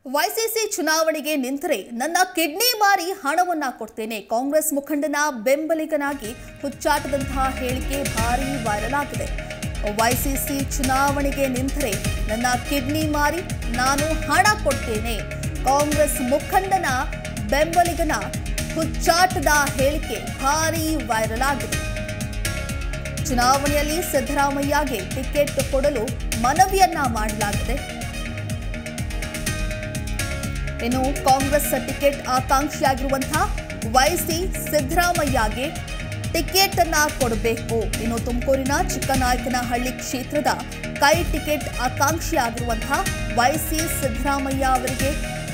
ವೈಸಿಸಿ ಚುನಾವಣೆಗೆ ನಿಂತರೆ ನನ್ನ ಕಿಡ್ನಿ ಮಾರಿ ಹಣವನ್ನ ಕೊಡ್ತೇನೆ ಕಾಂಗ್ರೆಸ್ ಮುಖಂಡನ ಬೆಂಬಲಿಗನಾಗಿ ಹುಚ್ಚಾಟದಂತಹ ಹೇಳಿಕೆ ಭಾರೀ ವೈರಲ್ ಆಗಿದೆ ವೈಸಿಸಿ ಚುನಾವಣೆಗೆ ನಿಂತರೆ ನನ್ನ ಕಿಡ್ನಿ ಮಾರಿ ನಾನು ಹಣ ಕೊಡ್ತೇನೆ ಕಾಂಗ್ರೆಸ್ ಮುಖಂಡನ ಬೆಂಬಲಿಗನ ಹುಚ್ಚಾಟದ ಹೇಳಿಕೆ ಭಾರೀ ವೈರಲ್ ಆಗಿದೆ ಚುನಾವಣೆಯಲ್ಲಿ ಸಿದ್ದರಾಮಯ್ಯಗೆ ಟಿಕೆಟ್ ಕೊಡಲು ಮನವಿಯನ್ನ ಮಾಡಲಾಗಿದೆ ಇನ್ನು ಕಾಂಗ್ರೆಸ್ ಟಿಕೆಟ್ ಆಕಾಂಕ್ಷಿಯಾಗಿರುವಂತಹ ವೈಸಿ ಸಿದ್ದರಾಮಯ್ಯಗೆ ಟಿಕೆಟ್ ಅನ್ನ ಕೊಡಬೇಕು ಇನ್ನು ತುಮಕೂರಿನ ಚಿಕ್ಕನಾಯಕನಹಳ್ಳಿ ಕ್ಷೇತ್ರದ ಕೈ ಟಿಕೆಟ್ ಆಕಾಂಕ್ಷಿಯಾಗಿರುವಂತಹ ವೈಸಿ ಸಿದ್ದರಾಮಯ್ಯ ಅವರಿಗೆ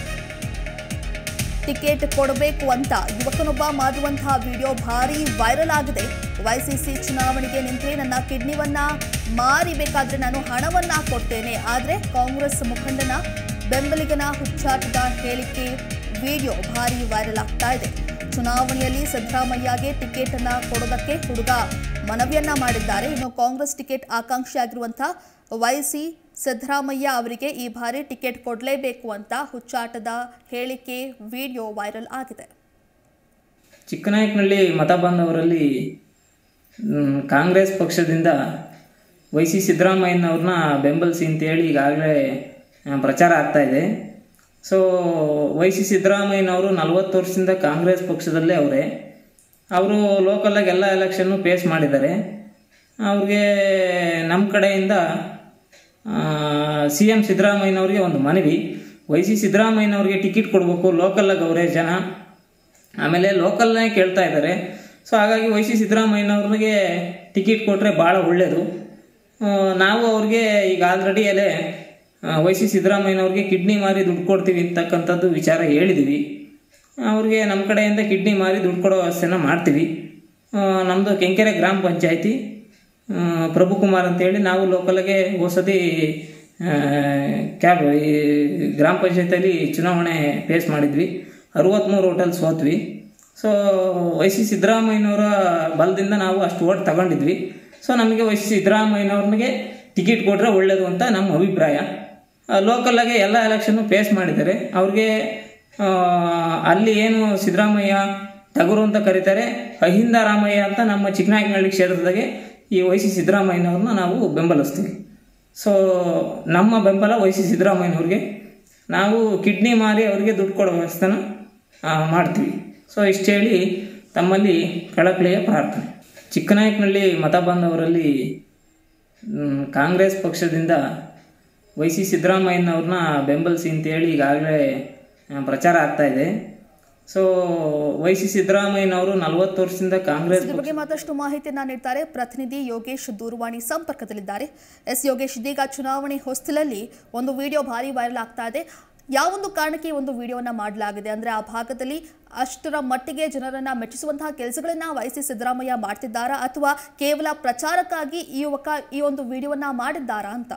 ಟಿಕೆಟ್ ಕೊಡಬೇಕು ಅಂತ ಯುವಕನೊಬ್ಬ ಮಾಡುವಂತಹ ವಿಡಿಯೋ ಭಾರಿ ವೈರಲ್ ಆಗಿದೆ ವೈಸಿಸಿ ಚುನಾವಣೆಗೆ ನಿಂತರೆ ನನ್ನ ಕಿಡ್ನಿವನ್ನ ಮಾರಿಬೇಕಾದ್ರೆ ನಾನು ಹಣವನ್ನ ಕೊಡ್ತೇನೆ ಆದರೆ ಕಾಂಗ್ರೆಸ್ ಮುಖಂಡನ ಬೆಂಬಲಿಗನ ಹುಚ್ಚಾಟದ ಹೇಳಿಕೆ ವಿಡಿಯೋ ಭಾರಿ ವೈರಲ್ ಆಗ್ತಾ ಇದೆ ಚುನಾವಣೆಯಲ್ಲಿ ಸಿದ್ದರಾಮಯ್ಯಗೆ ಟಿಕೆಟ್ ಅನ್ನ ಕೊಡೋದಕ್ಕೆ ಹುಡುಗ ಮನವಿಯನ್ನ ಮಾಡಿದ್ದಾರೆ ಇನ್ನು ಕಾಂಗ್ರೆಸ್ ಟಿಕೆಟ್ ಆಕಾಂಕ್ಷಿಯಾಗಿರುವಂತಹ ವೈಸಿ ಸಿದ್ದರಾಮಯ್ಯ ಅವರಿಗೆ ಈ ಬಾರಿ ಟಿಕೆಟ್ ಕೊಡಲೇಬೇಕು ಅಂತ ಹುಚ್ಚಾಟದ ಹೇಳಿಕೆ ವಿಡಿಯೋ ವೈರಲ್ ಆಗಿದೆ ಚಿಕ್ಕನಾಯಕನಹಳ್ಳಿ ಮತ ಬಾಂಧವರಲ್ಲಿ ಮ್, ಕಾಂಗ್ರೆಸ್ ಪಕ್ಷದಿಂದ ವೈ ಸಿ ಸಿದ್ದರಾಮಯ್ಯನವ್ರನ್ನ ಬೆಂಬಲಿಸಿ ಅಂತೇಳಿ ಈಗಾಗಲೇ ಆ, ಪ್ರಚಾರ ಆಗ್ತಾ ಇದೆ ಸೊ ವೈ ಸಿ ಸಿದ್ದರಾಮಯ್ಯನವರು ನಲವತ್ತು ವರ್ಷದಿಂದ ಕಾಂಗ್ರೆಸ್ ಪಕ್ಷದಲ್ಲೇ ಅವರೇ ಅವರು ಲೋಕಲಾಗಿ ಎಲ್ಲ ಎಲೆಕ್ಷನ್ನು ಫೇಸ್ ಮಾಡಿದ್ದಾರೆ ಅವ್ರಿಗೆ ನಮ್ಮ ಕಡೆಯಿಂದ ಸಿ ಎಂ ಸಿದ್ದರಾಮಯ್ಯನವ್ರಿಗೆ ಒಂದು ಮನವಿ ವೈ ಸಿ ಸಿದ್ದರಾಮಯ್ಯನವ್ರಿಗೆ ಟಿಕೆಟ್ ಕೊಡಬೇಕು ಲೋಕಲಾಗಿ ಅವರೇ ಜನ ಆಮೇಲೆ ಲೋಕಲ್ನೇ ಕೇಳ್ತಾ ಇದ್ದಾರೆ ಸೊ ಹಾಗಾಗಿ ವೈ ಸಿ ಸಿದ್ದರಾಮಯ್ಯನವ್ರಿಗೆ ಟಿಕೆಟ್ ಕೊಟ್ಟರೆ ಭಾಳ ಒಳ್ಳೆಯದು ಆ, ನಾವು ಅವ್ರಿಗೆ ಈಗ ಆಲ್ರೆಡಿ ಅಲ್ಲೇ ವೈ ಸಿ ಸಿದ್ದರಾಮಯ್ಯನವ್ರಿಗೆ ಕಿಡ್ನಿ ಮಾರಿ ದುಡ್ಡು ಕೊಡ್ತೀವಿ ಅಂತಕ್ಕಂಥದ್ದು ವಿಚಾರ ಹೇಳಿದ್ದೀವಿ ಅವ್ರಿಗೆ ನಮ್ಮ ಕಡೆಯಿಂದ ಕಿಡ್ನಿ ಮಾರಿ ದುಡ್ಡು ಕೊಡೋ ವ್ಯವಸ್ಥೆನ ಮಾಡ್ತೀವಿ ನಮ್ಮದು ಕೆಂಕೆರೆ ಗ್ರಾಮ ಪಂಚಾಯತಿ ಪ್ರಭುಕುಮಾರ್ ಅಂತೇಳಿ ನಾವು ಲೋಕಲ್ಗೆ ಹೊಸದಿ ಕ್ಯಾಬ್ ಈ ಗ್ರಾಮ ಪಂಚಾಯತಿಯಲ್ಲಿ ಚುನಾವಣೆ ಫೇಸ್ ಮಾಡಿದ್ವಿ ಅರವತ್ತ್ಮೂರು ಓಟಲ್ಲಿ ಸೋತ್ವಿ ಸೊ ವೈ ಸಿ ಸಿದ್ದರಾಮಯ್ಯನವರ ಬಲದಿಂದ ನಾವು ಅಷ್ಟು ಓಟ್ ತಗೊಂಡಿದ್ವಿ ಸೊ ನಮಗೆ ವೈ ಸಿ ಸಿದ್ದರಾಮಯ್ಯನವ್ರಿಗೆ ಟಿಕೆಟ್ ಕೊಟ್ಟರೆ ಒಳ್ಳೆಯದು ಅಂತ ನಮ್ಮ ಅಭಿಪ್ರಾಯ ಲೋಕಲ್ಲಾಗೆ ಎಲ್ಲ ಎಲೆಕ್ಷನ್ನು ಫೇಸ್ ಮಾಡಿದ್ದಾರೆ ಅವ್ರಿಗೆ ಆ, ಅಲ್ಲಿ ಏನು ಸಿದ್ದರಾಮಯ್ಯ ಟಗರು ಅಂತ ಕರೀತಾರೆ ಅಹಿಂದ ರಾಮಯ್ಯ ಅಂತ ನಮ್ಮ ಚಿಕ್ಕನಾಯಕನಹಳ್ಳಿ ಕ್ಷೇತ್ರದಾಗೆ ಈ ವೈ ಸಿ ಸಿದ್ದರಾಮಯ್ಯನವ್ರನ್ನ ನಾವು ಬೆಂಬಲಿಸ್ತೀವಿ ಸೊ ನಮ್ಮ ಬೆಂಬಲ ವೈ ಸಿ ಸಿದ್ದರಾಮಯ್ಯನವ್ರಿಗೆ ನಾವು ಕಿಡ್ನಿ ಮಾರಿ ಅವರಿಗೆ ದುಡ್ಡು ಕೊಡೋ ವ್ಯವಸ್ಥೆನ ಆ, ಮಾಡ್ತೀವಿ ಸೊ ಇಷ್ಟು ಹೇಳಿ ತಮ್ಮಲ್ಲಿ ಕಳಕಳಿಯ ಪ್ರಾರ್ಥನೆ ಚಿಕ್ಕನಾಯಕನಹಳ್ಳಿ ಮತ ಬಾಂಧವರಲ್ಲಿ ಮ್, ಕಾಂಗ್ರೆಸ್ ಪಕ್ಷದಿಂದ ವೈ ಸಿ ಸಿದ್ದರಾಮಯ್ಯನವ್ರನ್ನ ಬೆಂಬಲಿಸಿ ಅಂತೇಳಿ ಈಗಾಗಲೇ ಆ, ಪ್ರಚಾರ ಆಗ್ತಾ ಇದೆ ಸೊ ವೈ ಸಿ ಸಿದ್ದರಾಮಯ್ಯನವರು ನಲವತ್ತು ವರ್ಷದಿಂದ ಕಾಂಗ್ರೆಸ್ ಇದ್ರ ಬಗ್ಗೆ ಮತ್ತಷ್ಟು ಮಾಹಿತಿಯನ್ನ ನೀಡ್ತಾರೆ ಪ್ರತಿನಿಧಿ ಯೋಗೇಶ್ ದೂರವಾಣಿ ಸಂಪರ್ಕದಲ್ಲಿದ್ದಾರೆ ಎಸ್ ಯೋಗೇಶ್ ಇದೀಗ ಚುನಾವಣೆ ಹೊಸ್ತಿಲಲ್ಲಿ ಒಂದು ವಿಡಿಯೋ ಭಾರಿ ವೈರಲ್ ಆಗ್ತಾ ಇದೆ ಯಾವೊಂದು ಕಾರಣಕ್ಕೆ ಈ ಒಂದು ವಿಡಿಯೋವನ್ನ ಮಾಡಲಾಗಿದೆ ಅಂದ್ರೆ ಆ ಭಾಗದಲ್ಲಿ ಅಷ್ಟರ ಮಟ್ಟಿಗೆ ಜನರನ್ನ ಮೆಚ್ಚಿಸುವಂತಹ ಕೆಲಸಗಳನ್ನ ವಹಿಸಿ ಸಿದ್ದರಾಮಯ್ಯ ಮಾಡ್ತಿದ್ದಾರಾ ಅಥವಾ ಕೇವಲ ಪ್ರಚಾರಕ್ಕಾಗಿ ಈ ಯುವಕ ಈ ಒಂದು ವಿಡಿಯೋವನ್ನ ಮಾಡಿದ್ದಾರಾ ಅಂತ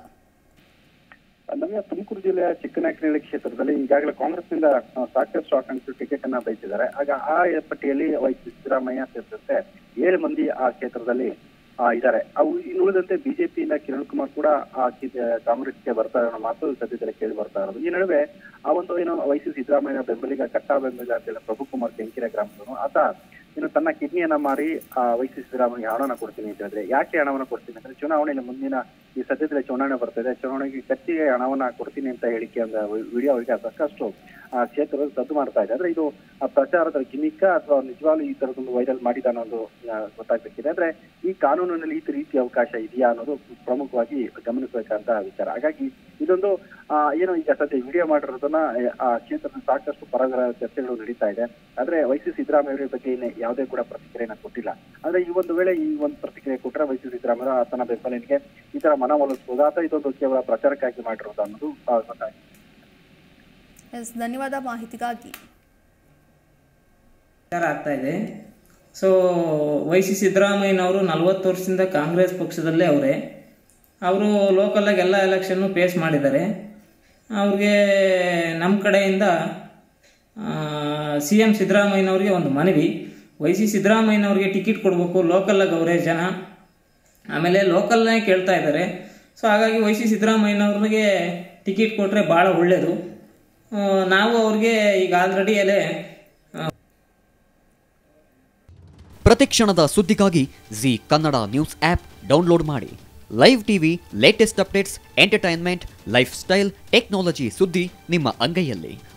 ನಮ್ಮ ತುಮಕೂರು ಜಿಲ್ಲೆಯ ಚಿಕ್ಕನಾಯಕನಹಳ್ಳಿ ಕ್ಷೇತ್ರದಲ್ಲಿ ಈಗಾಗಲೇ ಕಾಂಗ್ರೆಸ್ನಿಂದ ಆ, ಸಾಕಷ್ಟು ಆಕಾಂಕ್ಷಿ ಟಿಕೆಟ್ ಅನ್ನ ಬಯಸಿದ್ದಾರೆ ಆಗ ಆ ಪಟ್ಟಿಯಲ್ಲಿ ವೈ ಸಿ ಸಿದ್ದರಾಮಯ್ಯ ಸೇರಿದಂತೆ ಏಳು ಮಂದಿ ಆ ಕ್ಷೇತ್ರದಲ್ಲಿ ಆ, ಇದ್ದಾರೆ ಅವು ಇನ್ನು ಉಳಿದಂತೆ ಬಿಜೆಪಿಯಿಂದ ಕಿರಣ್ ಕುಮಾರ್ ಕೂಡ ಆ ಕಿ- ಕಾಂಗ್ರೆಸ್ಗೆ ಬರ್ತಾ ಇರೋ ಮಾತು ಸದ್ಯದಲ್ಲೇ ಕೇಳಿ ಬರ್ತಾ ಇರೋದು ಈ ನಡುವೆ ಆ ಒಂದು ಏನು ವೈ ಸಿ ಸಿದ್ದರಾಮಯ್ಯ ಬೆಂಬಲಿಗ ಕಟ್ಟಾ ಬೆಂಬಲಿಗ ಅಂತೇಳಿ ಪ್ರಭುಕುಮಾರ್ ಕೆಂಕೆರೆ ಗ್ರಾಮದವನು ಆತ ಇನ್ನು ತನ್ನ ಕಿಡ್ನಿಯನ್ನ ಮಾರಿ ಆ ವೈ ಸಿ ಸಿದ್ದರಾಮಯ್ಯ ಹಣವನ್ನ ಕೊಡ್ತೀನಿ ಅಂತ ಹೇಳಿದ್ರೆ ಯಾಕೆ ಹಣವನ್ನ ಕೊಡ್ತೀನಿ ಅಂದ್ರೆ ಚುನಾವಣೆಯಲ್ಲಿ ಮುಂದಿನ ಈ ಸದ್ಯದಲ್ಲೇ ಚುನಾವಣೆ ಬರ್ತಿದೆ ಚುನಾವಣೆಗೆ ಕತ್ತಿಗೆ ಹಣವನ್ನ ಕೊಡ್ತೀನಿ ಅಂತ ಹೇಳಿಕೆ ಒಂದು ವಿಡಿಯೋ ಅವರಿಗೆ ಸಾಕಷ್ಟು ಆ ಕ್ಷೇತ್ರದಲ್ಲಿ ಸದ್ದು ಮಾಡ್ತಾ ಇದೆ ಅಂದ್ರೆ ಇದು ಆ ಪ್ರಚಾರದ ಗಿಮಿಕ್ಕ ಅಥವಾ ನಿಜವಾಗ್ಲೂ ಈ ತರದೊಂದು ವೈರಲ್ ಮಾಡಿದ ಅನ್ನೋದು ಆ, ಗೊತ್ತಾಗ್ಬೇಕಿದೆ ಅಂದ್ರೆ ಈ ಕಾನೂನಿನಲ್ಲಿ ಈ ರೀತಿ ಅವಕಾಶ ಇದೆಯಾ ಅನ್ನೋದು ಪ್ರಮುಖವಾಗಿ ಗಮನಿಸಬೇಕಾದಂತ ವಿಚಾರ ಹಾಗಾಗಿ ಇದೊಂದು ಆ, ಏನು ಈಗ ಸದ್ಯ ವಿಡಿಯೋ ಮಾಡಿರೋದನ್ನ ಆ ಕ್ಷೇತ್ರದ ಸಾಕಷ್ಟು ಪರಗರ ಚರ್ಚೆಗಳು ನಡೀತಾ ಇದೆ ಆದ್ರೆ ವೈ ಸಿ ಸಿದ್ದರಾಮಯ್ಯ ಅವರ ಬಗ್ಗೆ ಇನ್ನೇ ಯಾವುದೇ ಕೂಡ ಪ್ರತಿಕ್ರಿಯೆನ ಕೊಟ್ಟಿಲ್ಲ ಅಂದ್ರೆ ಈ ಒಂದು ವೇಳೆ ಈ ಒಂದು ಪ್ರತಿಕ್ರಿಯೆ ಕೊಟ್ಟರೆ ವೈ ಸಿ ಸಿದ್ದರಾಮಯ್ಯ ಆತನ ಬೆಂಬಲಿಗೆ ಈ ತರ ಮನವೊಲಿಸಬಹುದು ಅಥವಾ ಇದೊಂದು ಕೇವಲ ಪ್ರಚಾರಕ್ಕಾಗಿ ಮಾಡಿರೋದು ಅನ್ನೋದು ಆ, ಗೊತ್ತಾಗಿದೆ ಎಸ್ ಧನ್ಯವಾದ ಮಾಹಿತಿಗಾಗಿ ಪ್ರಚಾರ ಆಗ್ತಾ ಇದೆ ಸೊ ವೈ ಸಿ ಸಿದ್ದರಾಮಯ್ಯನವರು ನಲವತ್ತು ವರ್ಷದಿಂದ ಕಾಂಗ್ರೆಸ್ ಪಕ್ಷದಲ್ಲೇ ಅವರೇ ಅವರು ಲೋಕಲಾಗಿ ಎಲ್ಲ ಎಲೆಕ್ಷನ್ನು ಫೇಸ್ ಮಾಡಿದ್ದಾರೆ ಅವ್ರಿಗೆ ನಮ್ಮ ಕಡೆಯಿಂದ ಸಿ ಎಂ ಸಿದ್ದರಾಮಯ್ಯನವ್ರಿಗೆ ಒಂದು ಮನವಿ ವೈ ಸಿ ಸಿದ್ದರಾಮಯ್ಯನವ್ರಿಗೆ ಟಿಕೆಟ್ ಕೊಡಬೇಕು ಲೋಕಲಾಗಿ ಅವರೇ ಜನ ಆಮೇಲೆ ಲೋಕಲ್ನೇ ಕೇಳ್ತಾ ಇದ್ದಾರೆ ಸೊ ಹಾಗಾಗಿ ವೈ ಸಿ ಸಿದ್ದರಾಮಯ್ಯನವ್ರಿಗೆ ಟಿಕೆಟ್ ಕೊಟ್ಟರೆ ಭಾಳ ಒಳ್ಳೆಯದು ಆ, ನಾವು ಅವ್ರಿಗೆ ಈಗ ಆಲ್ರೆಡಿ ಅಲ್ಲೇ ಪ್ರತಿಕ್ಷಣದ ಸುದ್ದಿಗಾಗಿ Zee Kannada news app download ಮಾಡಿ live TV latest updates entertainment lifestyle technology ಸುದ್ದಿ ನಿಮ್ಮ ಅಂಗೈಯಲ್ಲಿ